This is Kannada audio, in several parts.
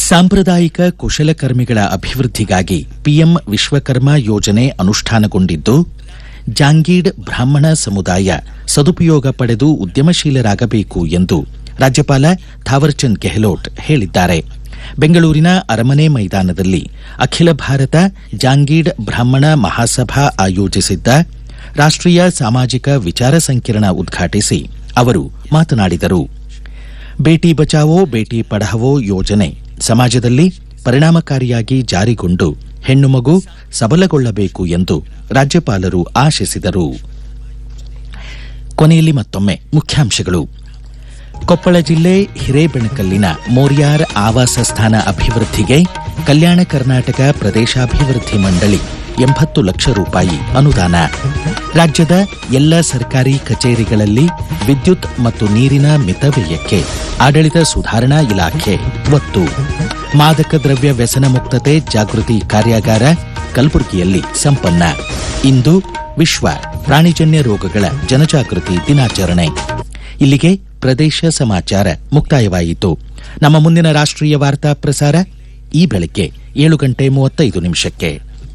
ಸಾಂಪ್ರದಾಯಿಕ ಕುಶಲಕರ್ಮಿಗಳ ಅಭಿವೃದ್ಧಿಗಾಗಿ ಪಿಎಂ ವಿಶ್ವಕರ್ಮ ಯೋಜನೆ ಅನುಷ್ಠಾನಗೊಂಡಿದ್ದು ಜಾಂಗೀಡ್ ಬ್ರಾಹ್ಮಣ ಸಮುದಾಯ ಸದುಪಯೋಗ ಪಡೆದು ಉದ್ಯಮಶೀಲರಾಗಬೇಕು ಎಂದು ರಾಜ್ಯಪಾಲ ಥಾವರ್ಚಂದ್ ಗೆಹ್ಲೋಟ್ ಹೇಳಿದ್ದಾರೆ ಬೆಂಗಳೂರಿನ ಅರಮನೆ ಮೈದಾನದಲ್ಲಿ ಅಖಿಲ ಭಾರತ ಜಾಂಗೀಡ್ ಬ್ರಾಹ್ಮಣ ಮಹಾಸಭಾ ಆಯೋಜಿಸಿದ್ದ ರಾಷ್ಟ್ರೀಯ ಸಾಮಾಜಿಕ ವಿಚಾರ ಸಂಕಿರಣ ಉದ್ಘಾಟಿಸಿ ಅವರು ಮಾತನಾಡಿದರು ಬೇಟಿ ಬಚಾವೋ ಬೇಟಿ ಪಢಾವೋ ಯೋಜನೆ ಸಮಾಜದಲ್ಲಿ ಪರಿಣಾಮಕಾರಿಯಾಗಿ ಜಾರಿಗೊಂಡು ಹೆಣ್ಣು ಮಗು ಸಬಲಗೊಳ್ಳಬೇಕು ಎಂದು ರಾಜ್ಯಪಾಲರು ಆಶಿಸಿದರು ಕೊನೆಯಲ್ಲಿ ಮತ್ತೊಮ್ಮೆ ಮುಖ್ಯಾಂಶಗಳು ಕೊಪ್ಪಳ ಜಿಲ್ಲೆ ಹಿರೇಬೆಣಕಲ್ಲಿನ ಮೋರ್ಯಾರ್ ಆವಾಸ ಸ್ಥಾನ ಅಭಿವೃದ್ಧಿಗೆ ಕಲ್ಯಾಣ ಕರ್ನಾಟಕ ಪ್ರದೇಶಾಭಿವೃದ್ಧಿ ಮಂಡಳಿ ಎಂಬತ್ತು ಲಕ್ಷ ರೂಪಾಯಿ ಅನುದಾನ ರಾಜ್ಯದ ಎಲ್ಲ ಸರ್ಕಾರಿ ಕಚೇರಿಗಳಲ್ಲಿ ವಿದ್ಯುತ್ ಮತ್ತು ನೀರಿನ ಮಿತವ್ಯಯಕ್ಕೆ ಆಡಳಿತ ಸುಧಾರಣಾ ಇಲಾಖೆ ಒತ್ತು ಮಾದಕ ದ್ರವ್ಯ ವ್ಯಸನ ಮುಕ್ತತೆ ಜಾಗೃತಿ ಕಾರ್ಯಾಗಾರ ಕಲಬುರಗಿಯಲ್ಲಿ ಸಂಪನ್ನ ಇಂದು ವಿಶ್ವ ಪ್ರಾಣಿಜನ್ಯ ರೋಗಗಳ ಜನಜಾಗೃತಿ ದಿನಾಚರಣೆ ಇಲ್ಲಿಗೆ ಪ್ರದೇಶ ಸಮಾಚಾರ ಮುಕ್ತಾಯವಾಯಿತು ನಮ್ಮ ಮುಂದಿನ ರಾಷ್ಟ್ರೀಯ ವಾರ್ತಾ ಪ್ರಸಾರ ಈ ಬೆಳಗ್ಗೆ ಏಳು ಗಂಟೆ ಮೂವತ್ತೈದು ನಿಮಿಷಕ್ಕೆ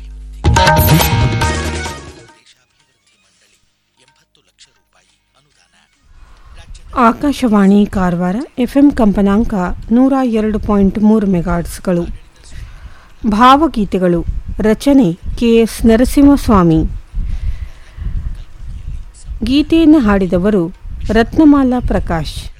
ಆಕಾಶವಾಣಿ ಕಾರವಾರ ಎಫ್ಎಂ ಕಂಪನಾಂಕ ನೂರ ಎರಡು ಪಾಯಿಂಟ್ ಮೂರು ಮೆಗಾಟ್ಸ್ಗಳು ಭಾವಗೀತೆಗಳು ರಚನೆ ಕೆ ಎಸ್ ನರಸಿಂಹಸ್ವಾಮಿ ಗೀತೆಯನ್ನು ಹಾಡಿದವರು ರತ್ನಮಾಲಾ ಪ್ರಕಾಶ್